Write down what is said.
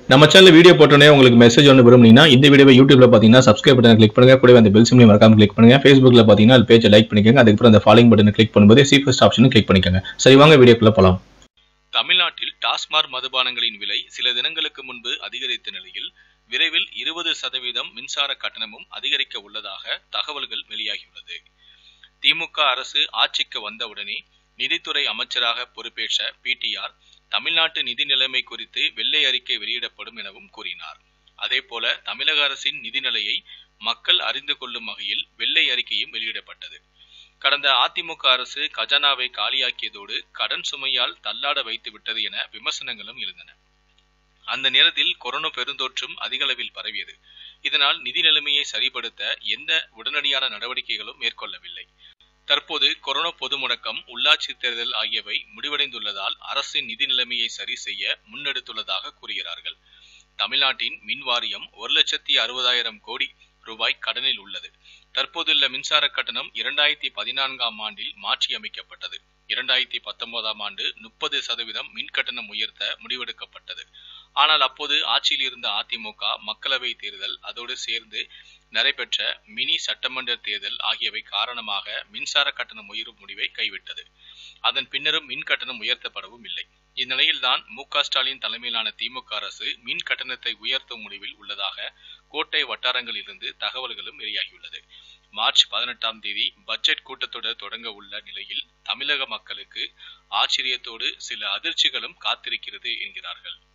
நம்ம channel video போட்டோன்னே உங்களுக்கு மெசேஜ் ஒன்று விரும்புனீங்கன்னா இந்த வீடியோவை யூடியூப்ல பார்த்தீங்கன்னா சப்ஸ்கிரைப் பட்டன் கிளிக் பண்ணுங்க கூடவே அந்த பெல் சிம்லையும் மறக்காம கிளிக் பண்ணுங்க ஃபேஸ்புக்ல பார்த்தீங்கன்னா அது பேஜை லைக் பண்ணிக்கோங்க அதுக்கப்புறம் அந்த ஃபாலோயிங் பட்டனை கிளிக் பண்ணும்போது சி ஃபர்ஸ்ட் ஆப்ஷனும் கிளிக் பண்ணிக்கோங்க சரி வாங்க வீடியோக்குள்ள போலாம் தமிழ்நாட்டில் டாஸ்மாக் மதுபானங்களின் விலை சில தினங்களுக்கு முன்பு அதிகரித்த நிலையில் விரைவில் இருபது சதவீதம் மின்சார கட்டணமும் அதிகரிக்க உள்ளதாக தகவல்கள் வெளியாகியுள்ளது திமுக அரசு ஆட்சிக்கு வந்தவுடனே நிதித்துறை அமைச்சராக பொறுப்பேற்ற பிடிஆர் தமிழ்நாட்டு நிதி நிலைமை குறித்து வெள்ளை அறிக்கை வெளியிடப்படும் எனவும் கூறினார் அதேபோல தமிழக அரசின் நிதிநிலையை மக்கள் அறிந்து கொள்ளும் வகையில் வெள்ளை அறிக்கையும் வெளியிடப்பட்டது கடந்த அதிமுக அரசு கஜானாவை காலியாக்கியதோடு கடன் சுமையால் தள்ளாட வைத்து விட்டது என விமர்சனங்களும் எழுந்தன அந்த நேரத்தில் கொரோனா பெருந்தொற்றும் அதிக அளவில் பரவியது இதனால் நிதி நிலைமையை சரிப்படுத்த எந்த உடனடியான நடவடிக்கைகளும் மேற்கொள்ளவில்லை தற்போது கொரோனா பொது முடக்கம் உள்ளாட்சி தேர்தல் ஆகியவை முடிவடைந்துள்ளதால் அரசின் நிதி நிலைமையை சரி செய்ய முன்னெடுத்துள்ளதாக கூறுகிறார்கள் தமிழ்நாட்டின் மின் வாரியம் ஒரு லட்சத்தி அறுபதாயிரம் கோடி ரூபாய் கடனில் உள்ளது தற்போதுள்ள மின்சார கட்டணம் இரண்டாயிரத்தி பதினான்காம் ஆண்டில் மாற்றி அமைக்கப்பட்டது இரண்டாயிரத்தி பத்தொன்பதாம் ஆண்டு முப்பது சதவீதம் மின் கட்டணம் உயர்த்த முடிவெடுக்கப்பட்டது ஆனால் அப்போது ஆட்சியில் இருந்த அதிமுக மக்களவை தேர்தல் அதோடு சேர்ந்து நடைபெற்ற மினி சட்டமன்ற தேர்தல் ஆகியவை காரணமாக மின்சார கட்டணம் உயரும் முடிவை கைவிட்டது அதன் பின்னரும் மின் கட்டணம் உயர்த்தப்படவும் இல்லை இந்நிலையில்தான் மு க ஸ்டாலின் தலைமையிலான திமுக அரசு மின் கட்டணத்தை உயர்த்தும் முடிவில் உள்ளதாக கோட்டை வட்டாரங்களிலிருந்து தகவல்களும் வெளியாகியுள்ளது மார்ச் பதினெட்டாம் தேதி பட்ஜெட் கூட்டத்தொடர் தொடங்க உள்ள நிலையில் தமிழக மக்களுக்கு ஆச்சரியத்தோடு சில அதிர்ச்சிகளும் காத்திருக்கிறது என்கிறார்கள்